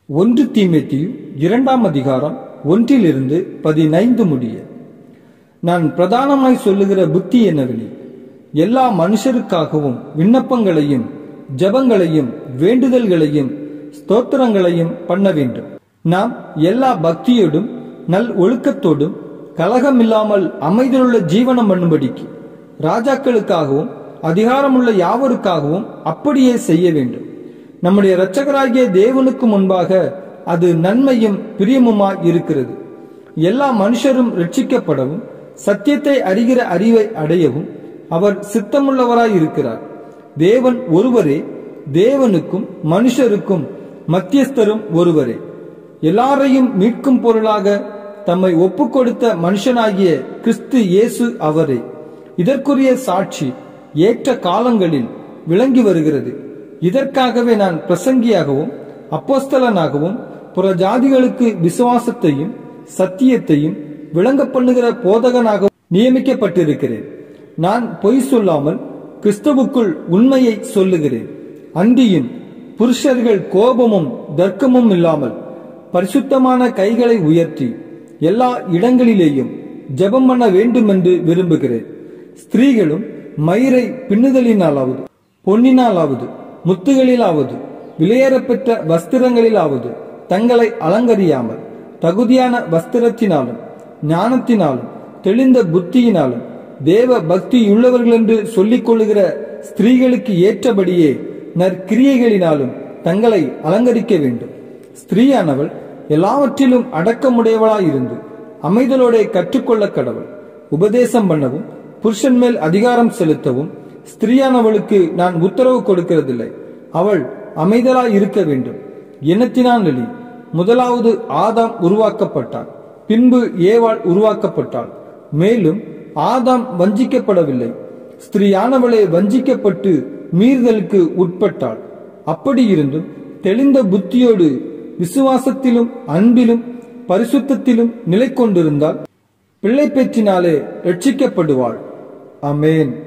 ஒன்று தீமேத்தியு இரண்டாம் அதிகாரம் ஒன்றிலிருந்து பதினைந்து முடிய நான் பிரதானமாய் சொல்லுகிற புத்தி என்னவெனில் எல்லா மனுஷருக்காகவும் விண்ணப்பங்களையும் ஜெபங்களையும் வேண்டுதல்களையும் ஸ்தோத்திரங்களையும் பண்ண வேண்டும் நாம் எல்லா பக்தியோடும் நல் ஒழுக்கத்தோடும் கலகமில்லாமல் அமைதியுள்ள ஜீவனம் பண்ணும்படிக்கு ராஜாக்களுக்காகவும் அதிகாரமுள்ள யாவருக்காகவும் அப்படியே செய்ய வேண்டும் நம்முடைய இரட்சகராகிய தேவனுக்கு முன்பாக அது நன்மையும் பிரியமுமாய் இருக்கிறது எல்லா மனுஷரும் ரட்சிக்கப்படவும் சத்தியத்தை அறிகிற அறிவை அடையவும் அவர் சித்தமுள்ளவராய் இருக்கிறார் தேவன் ஒருவரே தேவனுக்கும் மனுஷருக்கும் மத்தியஸ்தரும் ஒருவரே எல்லாரையும் மீட்கும் பொருளாக தம்மை ஒப்புக் கொடுத்த மனுஷனாகிய கிறிஸ்து இயேசு அவரே இதற்குரிய சாட்சி ஏற்ற காலங்களில் விளங்கி வருகிறது இதற்காகவே நான் பிரசங்கியாகவும் அப்போஸ்தலனாகவும் புற ஜாதிகளுக்கு விசுவாசத்தையும் சத்தியத்தையும் விளங்க பண்ணுகிற போதகனாகவும் நியமிக்கப்பட்டிருக்கிறேன் நான் பொய் சொல்லாமல் கிறிஸ்துவுக்குள் உண்மையை சொல்லுகிறேன் அந்தியும் புருஷர்கள் கோபமும் தர்க்கமும் இல்லாமல் பரிசுத்தமான கைகளை உயர்த்தி எல்லா இடங்களிலேயும் ஜெபம் பண்ண வேண்டும் என்று விரும்புகிறேன் ஸ்திரீகளும் மயிரை பின்னுதலினாலாவது பொன்னினாலாவது முத்துகளிலாவது விலையேறப்பெற்ற வஸ்திரங்களிலாவது தங்களை அலங்கரியாமல் தகுதியான வஸ்திரத்தினாலும் ஞானத்தினாலும் தெளிந்த புத்தியினாலும் தேவ பக்தியுள்ளவர்கள் என்று சொல்லிக் கொள்ளுகிற ஸ்திரீகளுக்கு ஏற்றபடியே நற்கிரியைகளினாலும் தங்களை அலங்கரிக்க வேண்டும் ஸ்திரீயானவள் எல்லாவற்றிலும் அடக்கமுடையவளாயிருந்து அமைதலோட கற்றுக்கொள்ள கடவுள் உபதேசம் பண்ணவும் புருஷன் மேல் அதிகாரம் செலுத்தவும் ஸ்திரீயானவளுக்கு நான் உத்தரவு கொடுக்கிறதில்லை அவள் அமைதலாய் இருக்க வேண்டும் எண்ணத்தினான் எழி முதலாவது ஆதாம் உருவாக்கப்பட்டான் பின்பு ஏவாள் உருவாக்கப்பட்டாள் மேலும் ஆதாம் வஞ்சிக்கப்படவில்லை ஸ்திரீயானவளே வஞ்சிக்கப்பட்டு மீறுதலுக்கு உட்பட்டாள் அப்படி இருந்தும் தெளிந்த புத்தியோடு விசுவாசத்திலும் அன்பிலும் பரிசுத்தத்திலும் நிலை கொண்டிருந்தால் பிள்ளை பெற்றினாலே ரட்சிக்கப்படுவாள் அமேன்